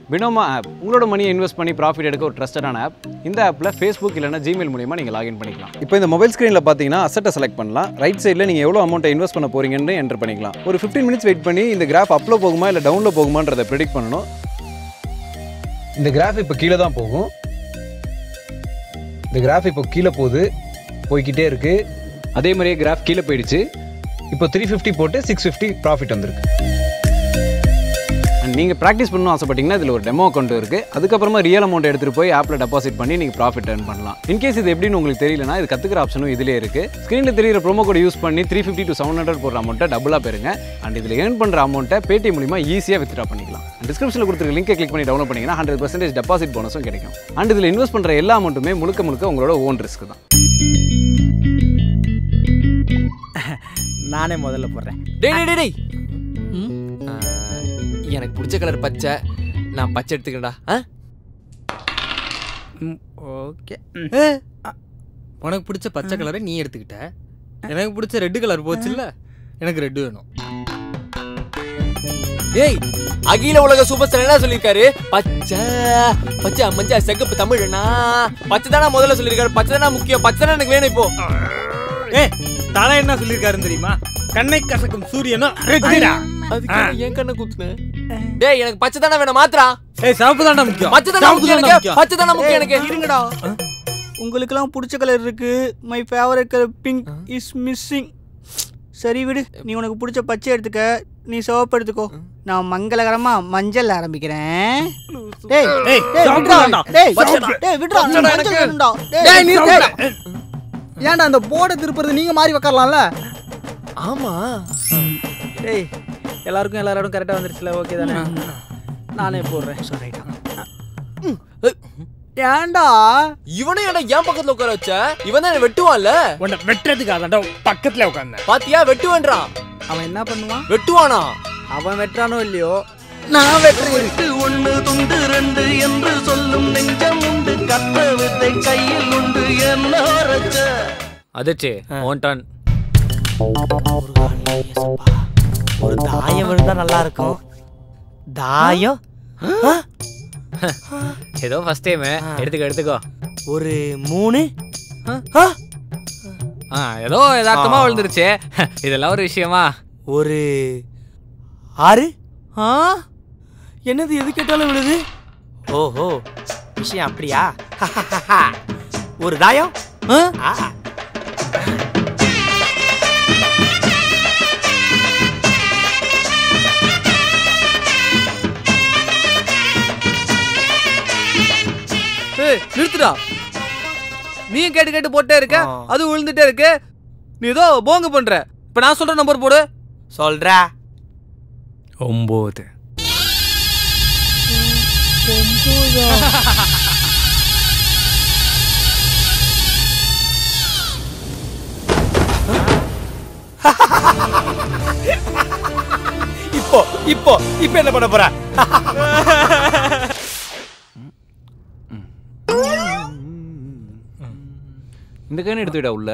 பினோமா app உங்களோட மணியை invest பண்ணி ப்ராஃபிட் எடுக்க ஒரு ட்ரஸ்டடான ஆப் இந்த ஆப்பில் ஃபேஸ்புக் இல்லைனா ஜிமெயில் மூலியமாக நீங்கள் லாகின் பண்ணிக்கலாம் இப்போ இந்த மொபைல் ஸ்க்ரீனில் பார்த்தீங்கன்னா அசட்டை செலக்ட் பண்ணலாம் ரைட் சைடில் நீங்கள் எவ்வளோ அமௌண்ட்டை இன்வெஸ்ட் பண்ண போறீங்கன்னு என்டர் பண்ணிக்கலாம் ஒரு 15 மினிட்ஸ் வெயிட் பண்ணி இந்த கிராஃப் அப்லோ போகுமா இல்லை டவுனில் போகுமான்றதை ப்ரெடிக்ட் பண்ணணும் இந்த கிராஃப் இப்போ கீழே தான் போகும் இந்த கிராஃப் இப்போ கீழே போகுது போய்க்கிட்டே இருக்கு அதே மாதிரியே கிராஃப் கீழே போயிடுச்சு இப்போ த்ரீ ஃபிஃப்டி போட்டு சிக்ஸ் ஃபிஃப்டி ப்ராஃபிட் வந்திருக்கு அண்ட் நீங்கள் ப்ராக்டிஸ் பண்ணணும் ஆசைப்பட்டீங்கன்னா இதில் ஒரு டெமோ அக்கௌண்ட் இருக்குது அதுக்கப்புறமா ரியல் அமௌண்ட் எடுத்துகிட்டு போய் ஆப்பில் டெபாசிட் பண்ணி நீங்கள் ப்ராஃபிட் earn பண்ணலாம் இன்கேஸ் இது எப்படின்னு உங்களுக்கு தெரியலனா இது கற்றுக்கிற ஆப்ஷனும் இதிலே இருக்குது ஸ்க்ரீனில் தெரியிற ப்ரோமோ கோட் யூஸ் பண்ணி three fifty to seven hundred போடுற அமௌண்ட்டை டபுளாக பெறுங்க அண்ட் இதில் ஏர்ன் பண்ணுற அமௌண்ட்டை பேடிஎம் மூலிமா ஈஸியாக வித்ட்ரா பண்ணிக்கலாம் டிஸ்கிரிப்ஷனில் கொடுத்துருக்க லிங்கை கிளிக் பண்ணி டவுன்லோட் பண்ணிங்கன்னா ஹண்ட்ரட் பர்சன்டேஜ் டெபாசிட் போனஸும் கிடைக்கும் அண்ட் இதில் இன்வெஸ்ட் பண்ணுற எல்லா அமௌண்ட்டுமே முழுக்க முழுக்க உங்களோட ஓன் ரிஸ்க் தான் நானே முதல்ல போடுறேன் டேய் டேய், டேய் டேய் ஆ, எனக்கு பிடிச்ச கலர் பச்சை நான் பச்சை எடுத்துக்கிறேன்டா ஆ? ஓகே உனக்கு பிடிச்ச பச்சை கலரை நீ எடுத்துக்கிட்ட எனக்கு பிடிச்ச ரெட் கலர் போச்சுல்ல எனக்கு ரெட் வேணும் டேய் அகில உலக சூப்பர் ஸ்டார் என்ன சொல்லியிருக்காரு பச்சை பச்சை மஞ்சா செகப்பு தமிழ்னா பச்சை தானே முதல்ல சொல்லியிருக்காரு பச்சை தானே முக்கியம் பச்சை தானே எனக்கு வேணும் இப்போ ஏ தலை என்ன சொல்லியிருக்காருன்னு தெரியுமா கண்ணை கசக்கும் சூரியனும் ரெட்டுடா அதுக்கு என் கண்ணை குத்துன டேய் எனக்கு பச்சை தானே வேணும் மாத்திரா ஏய் சிவப்பு தாண்டா முக்கியம் பச்சை தானே சிவப்பு முக்கியம் தாண்டா எனக்கு பச்சை தானே முக்கியம் எனக்கு இருங்கடா உங்களுக்கெல்லாம் பிடிச்ச கலர் இருக்கு my favourite colour pink is missing சரி விடு நீ உனக்கு பிடிச்ச பச்சை எடுத்துக்க நீ சிவப்பு எடுத்துக்கோ நான் மங்களகரமா மஞ்சள் ஆரம்பிக்கிறேன் டேய் ஏய், டேய் சிவப்பு விட்றா தான்டா. டேய் பச்சை- டேய் விட்றா நீ பச்சைடா மஞ்சள் எனக்கு. வேணும்டா. டேய், டேய் நீ டேய், சிவப்பு. ஏன்டா அந்த போர்டை திருப்புறது நீங்க மாறி உக்காரலாம்ல ஆமா டேய் எல்லாருக்கும் எல்லா இடம் கரெக்டாக வந்துருச்சுல ஓகே தானே நானே போடுறேன் ஏன்டா இவனை ஏன்டா என் பக்கத்துல உட்கார வச்ச இவன் தான் வெட்டுவான்ல உன்னை வெட்டுறதுக்கு அதான்டா பக்கத்துல உட்கார்ந்தேன் பாத்தியா வெட்டுவேன்றான் அவன் என்ன பண்ணுவான் வெட்டுவானா அவன் வெட்டுறானோ இல்லையோ நான் வெட்டுறேன் எட்டு ஒண்ணு துண்டு ரெண்டு என்று சொல்லும் நெஞ்சம் உண்டு கத்த வித்தை கையில் உண்டு என்ன ரச்ச அதிர்ச்சி ஒன் டன் ஒரு தாயம் இருந்தா நல்லா இருக்கும் தாயம் ஏதோ ஃபர்ஸ்ட் டைம் எடுத்துக்கோ எடுத்துக்கோ ஒரு மூணு ஆ ஏதோ யதார்த்தமா விழுந்துருச்சு இதெல்லாம் ஒரு விஷயமா ஒரு ஆறு ஆ என்னது எது கேட்டாலும் விழுது ஓஹோ விஷயம் அப்படியா ஒரு தாயம் ஆ ஏய் நிறுத்துடா நீயும் கேட்டு கேட்டு போட்டே இருக்க ஆ. அது விழுந்துட்டே இருக்கு நீ ஏதோ போங்க பண்ற இப்ப நான் சொல்ற நம்பர் போடு சொல்றா ஒன்பது இப்போ இப்போ இப்போ என்ன பண்ண போற இந்த கைன் எடுத்துக்கிட்டா உள்ள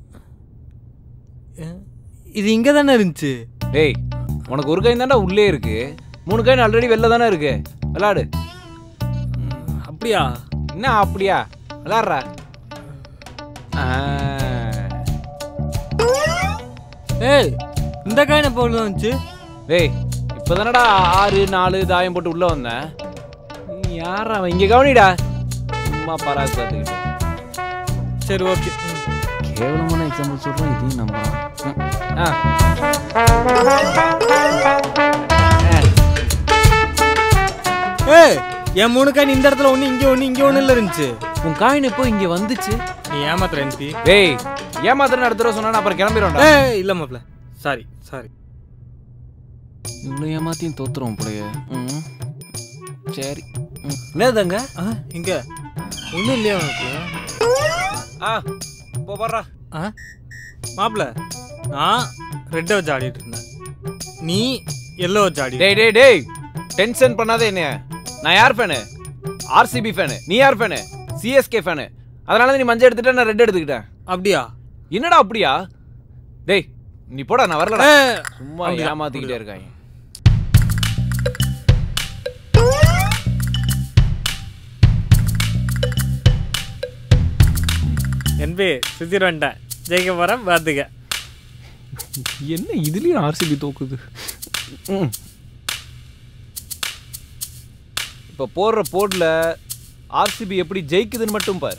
இது இங்க தானே இருந்துச்சு டேய் உனக்கு ஒரு கை தாண்டா உள்ளே இருக்கு மூணு கைன் ஆல்ரெடி வெளில தானே இருக்கு விளாடு அப்படியா என்ன அப்படியா விளாட்றா ஏய் இந்த காயின் எப்போ உள்ள வந்துச்சு டேய் இப்போ தானடா ஆறு நாலு தாயம் போட்டு உள்ள வந்தேன் நீ யாரா அவன் இங்கே கவனிடா சும்மா பராக்கு பார்த்துக்கிட்டு சரி ஓகே கேவலமான எக்ஸாம்பிள் சொல்கிறேன் இதையும் நம்புறான் ஆ ஏய் என் மூணு காயின் இந்த இடத்துல ஒண்ணு இங்க ஒண்ணு இங்க ஒண்ணு இல்ல இருந்துச்சு உன் காயின் எப்போ இங்கே வந்துச்சு நீ ஏமாத்துற என்பி டேய் ஏமாத்திரம் அடுத்த தடவை சொன்னா அப்புறம் கிளம்பிடும்டா ஏய் இல்ல மாப்ள சாரி சாரி இவ்வளோ ஏமாத்தியும் தோத்துறோம் போலயே ம் சரி ம். என்னதுங்க ஆ இங்க ஒண்ணும் இல்லையா உனக்கு ஆ இப்போ வர்றா ஆ மாப்ள நான் ரெட்டை வச்சு ஆடிட்டு இருந்தேன் நீ எல்லோ வச்சு ஆடி டேய் டேய் டேய் டென்ஷன் பண்ணாத என்ன நான் யார் ஃபேனு ஆர்சிபி ஃபேனு நீ யார் ஃபேனு சிஎஸ்கே ஃபேனு அதனால தான் நீ மஞ்சள் எடுத்துட்ட நான் ரெட் எடுத்துக்கிட்டேன் அப்படியா என்னடா அப்படியா டேய் நீ போடா நான் வரலடா ஏய், சும்மா அப்படியா? ஏமாத்திக்கிட்டே இருக்காங்க தம்பி சுத்திட்டு வந்துட்டேன் ஜெயிக்க போகிறேன் பார்த்துக்க என்ன இதுலயும் ஆர்சிபி தோக்குது ம். இப்போ போடுற போர்டில் ஆர்சிபி எப்படி ஜெயிக்குதுன்னு மட்டும் பாரு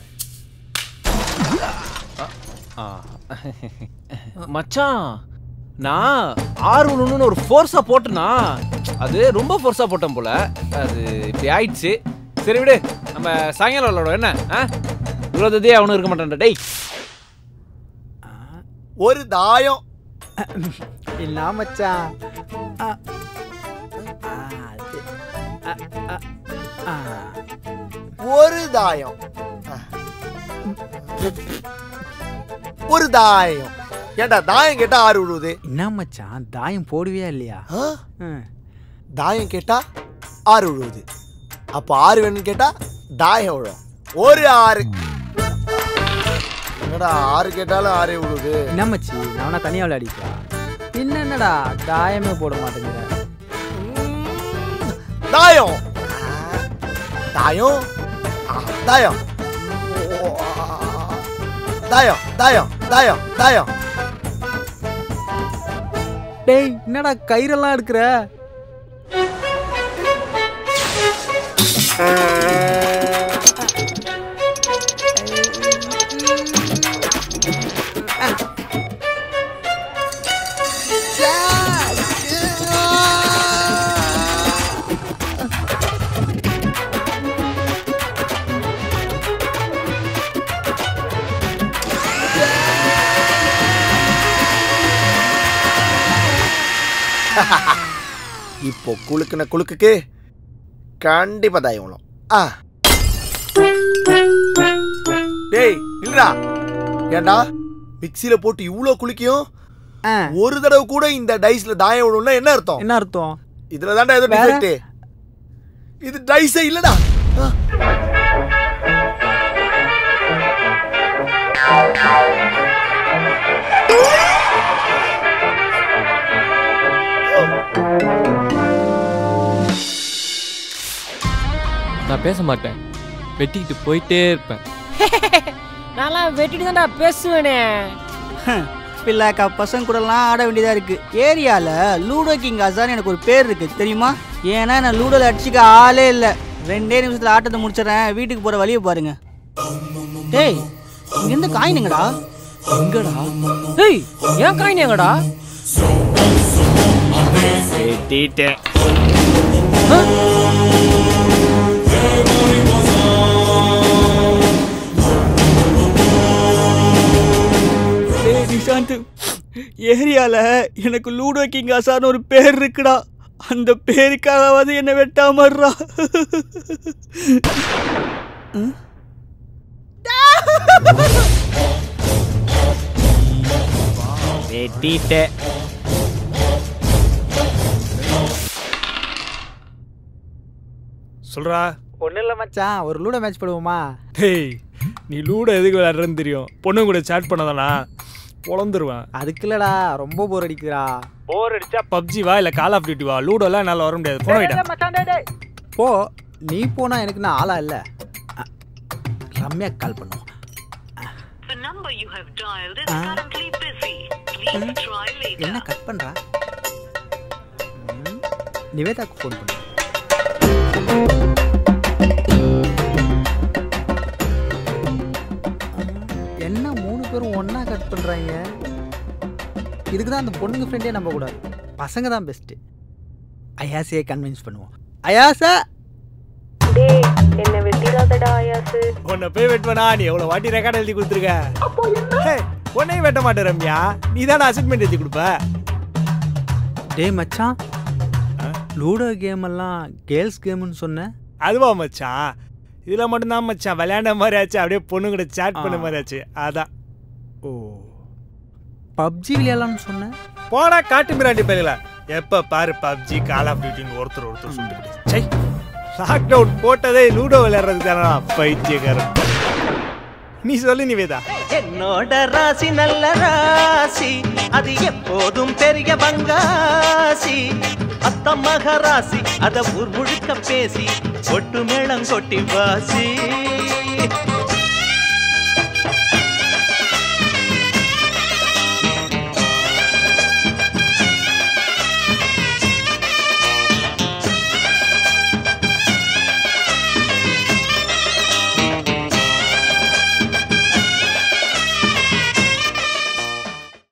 ஆ. மச்சான் நான் ஆறு ஒன்றுன்னு ஒரு ஃபோர்ஸாக போட்டேனா அது ரொம்ப ஃபோர்ஸாக போட்டேன் போல அது இப்படி ஆயிடுச்சு சரி விடு நம்ம சாயங்காலம் விளாடுவோம் என்ன ஆ இவ்வளோதே அவனும் இருக்க மாட்டான்டா டேய் ஒரு தாயம் இல்ல மச்சான் ஆ. ஆ, அது. ஆ, ஆ, ஆ. ஒரு தாயம் ஒரு தாயம் ஏன்டா தாயம் கேட்டா ஆறு விழுவுது என்ன மச்சான் தாயம் போடுவியா இல்லையா ஆ? ம். தாயம் கேட்டா ஆறு விழுவுது அப்போ ஆறு வேணும்னு கேட்டா தாயம் விழும் ஒரு ஆறு என்னடா ஆறு கேட்டாலும் ஆறே விழுவுது என்ன மச்சி நான் தனியாக விளையாடிக்கலாம் என்ன என்னடா தாயமே போட மாட்டேங்கிற தாயம் ஆ, தாயம் ஆ, தாயம் ஓ, ஆ, தாயம் தாயம் தாயம் தாயம் டேய் என்னடா கயிறெல்லாம் எடுக்கிற இப்போ குலுக்குன குலுக்குக்கு கண்டிப்பா தாயம் விழும் ஆ டேய் இல்லடா ஏன்டா மிக்ஸில போட்டு இவ்ளோ குளிக்கும் ஆ. ஒரு தடவை கூட இந்த டைஸ்ல தாயம் விழும்னா என்ன அர்த்தம் என்ன அர்த்தம் இதுல தான்டா ஏதோ வேற? டிஃபெக்ட் இது டைஸே இல்லடா ஆ. நான் பேச மாட்டேன் வெட்டிக்கிட்டு போயிட்டே இருப்பேன் நான்லாம் வெட்டிட்டு தான்டா பேசுவேனே பிள்ளாக்கா பசங்க கூடலாம் ஆட வேண்டியதாக இருக்கு ஏரியாவில் லூடோ கிங் அசான் எனக்கு ஒரு பேர் இருக்கு தெரியுமா ஏன்னா நான் லூடோவில் அடிச்சுக்க ஆளே இல்லை ரெண்டே நிமிஷத்தில் ஆட்டத்தை முடிச்சிடறேன் வீட்டுக்கு போகிற வழியை பாருங்க டேய் இங்கேருந்து காயினுங்கடா எங்கடா ஏய் ஏன் காயின் எங்கடா வெட்டிட்டேன் டேய் நிஷாந்த் ஏரியாவில் எனக்கு லூடோ கிங் அசான்னு ஒரு பேர் இருக்குடா அந்த பேருக்காகவாது என்னை வெட்டாமறா வெட்டிட்டேன் சொல்றா ஒன்றும் இல்லை மச்சான் ஒரு லூடோ மேட்ச் போடுவோமா டேய் நீ லூடோ எதுக்கு விளையாடுறேன்னு தெரியும் பொண்ணு கூட சேட் பண்ணதானா பொழந்துருவேன் அதுக்கு இல்லடா ரொம்ப போர் அடிக்குதுடா போர் அடிச்சா பப்ஜி வா இல்ல கால் ஆஃப் டியூட்டி வா லூடோலாம் என்னால வர முடியாது போன வைடா போ நீ போனா எனக்கு நான் ஆளா இல்ல அ, ரம்யா கால் பண்ணுவோம் The number you have dialed is Ah. currently busy. Please try later. என்ன கட் பண்றா ம், நிவேதாக்கு ஃபோன் பண்ணு என்ன மூணு பேரும் ஒண்ணா கட் பண்றாங்க இதுக்கு தான் அந்த பொண்ணுங்க ஃப்ரெண்டே நம்ப கூடாது பசங்க தான் பெஸ்ட் அயாசையை கன்வின்ஸ் பண்ணுவோம் அயாசா என்ன வெட்டிடாதடா ஆயாசு உன்னை போய் வெட்டுவனா நீ எவ்வளவு வாட்டி ரெக்கார்ட் எழுதி கொடுத்துருக்க ஹே, உன்னையும் வெட்ட மாட்டேன் ரம்யா நீ தானே அசைன்மெண்ட் எழுதி கொடுப்ப டேய் மச்சான் லூடோ கேம் எல்லாம் கேர்ள்ஸ் கேம்னு சொன்ன அதுவா மச்சான் இதுல மட்டும்தான் மச்சான் விளையாண்ட மாதிரி ஆச்சு அப்படியே பொண்ணு கூட சேட் பண்ண ஆ. மாதிரி ஆச்சு அதான் ஓ பப்ஜி விளையாடலாம்னு சொன்ன போடா காட்டு மிராண்டி பயில எப்ப பாரு பப்ஜி கால் ஆஃப் டியூட்டின்னு ஒருத்தர் ஒருத்தர் சொல்லிட்டு சை லாக்டவுன் போட்டதே லூடோ விளையாடுறதுக்கு தானே பைத்தியக்காரன் நீ சொல்லு நிவேதா என்னோட ராசி நல்ல ராசி அது எப்போதும் பெரிய பங்காசி அத்த மகராசி அத ஊர் முழுக்க பேசி ஒட்டு மேளம் கொட்டி வாசி